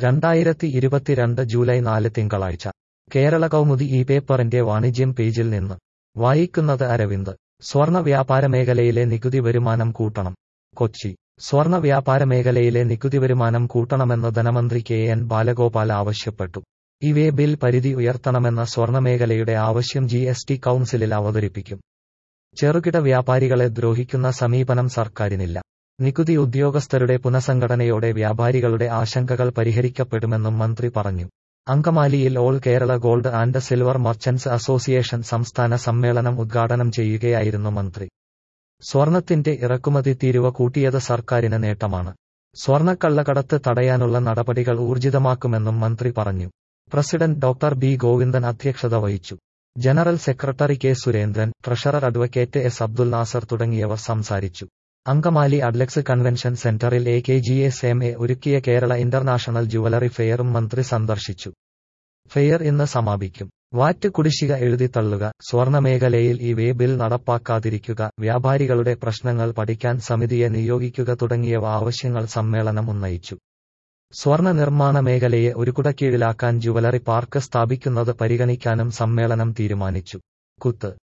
രണ്ടായിരത്തി ഇരുപത്തിരണ്ട് ജൂലൈ നാല് തിങ്കളാഴ്ച കേരള കൗമുദി ഈ പേപ്പറിന്റെ വാണിജ്യം പേജിൽ നിന്ന് വായിക്കുന്നത് അരവിന്ദ് സ്വർണ വ്യാപാര മേഖലയിലെ നികുതി വരുമാനം കൂട്ടണം കൊച്ചി സ്വർണ വ്യാപാര മേഖലയിലെ നികുതി വരുമാനം കൂട്ടണമെന്ന് ധനമന്ത്രി കെ എൻ ബാലഗോപാൽ ആവശ്യപ്പെട്ടു ഇവേ ബിൽ പരിധി ഉയർത്തണമെന്ന സ്വർണമേഖലയുടെ ആവശ്യം ജി എസ് ടി കൗൺസിലിൽ അവതരിപ്പിക്കും ചെറുകിട വ്യാപാരികളെ ദ്രോഹിക്കുന്ന സമീപനം സർക്കാരിനില്ല നികുതി ഉദ്യോഗസ്ഥരുടെ പുനഃസംഘടനയോടെ വ്യാപാരികളുടെ ആശങ്കകൾ പരിഹരിക്കപ്പെടുമെന്നും മന്ത്രി പറഞ്ഞു അങ്കമാലിയിൽ all Kerala gold and silver merchants association സംസ്ഥാന സമ്മേളനം ഉദ്ഘാടനം ചെയ്യുകയായിരുന്നു മന്ത്രി സ്വർണത്തിന്റെ ഇറക്കുമതി തീരുവ കൂട്ടിയത് സർക്കാരിന് നേട്ടമാണ് സ്വർണക്കള്ളക്കടത്ത് തടയാനുള്ള നടപടികൾ ഊർജിതമാക്കുമെന്നും മന്ത്രി പറഞ്ഞു പ്രസിഡന്റ് ഡോക്ടർ ബി ഗോവിന്ദൻ അധ്യക്ഷത വഹിച്ചു general secretary K Surendran treasurer advocate S Abdul Nasar തുടങ്ങിയവർ സംസാരിച്ചു അങ്കമാലി അഡ്ലക്സ് കൺവെൻഷൻ സെന്ററിൽ A K G S M A ഒരുക്കിയ കേരള ഇന്റർനാഷണൽ ജുവലറി ഫെയറും മന്ത്രി സന്ദർശിച്ചു ഫെയർ ഇന്ന് സമാപിക്കും വാറ്റ് കുടിശ്ശിക എഴുതിത്തള്ളുക സ്വർണമേഖലയിൽ ഈ വേ ബിൽ നടപ്പാക്കാതിരിക്കുക വ്യാപാരികളുടെ പ്രശ്നങ്ങൾ പഠിക്കാൻ സമിതിയെ നിയോഗിക്കുക തുടങ്ങിയവ ആവശ്യങ്ങൾ സമ്മേളനം ഉന്നയിച്ചു സ്വർണ നിർമ്മാണ മേഖലയെ ഒരു കുടക്കീഴിലാക്കാൻ ജുവലറി പാർക്ക് സ്ഥാപിക്കുന്നത് പരിഗണിക്കാനും സമ്മേളനം തീരുമാനിച്ചു കുത്ത്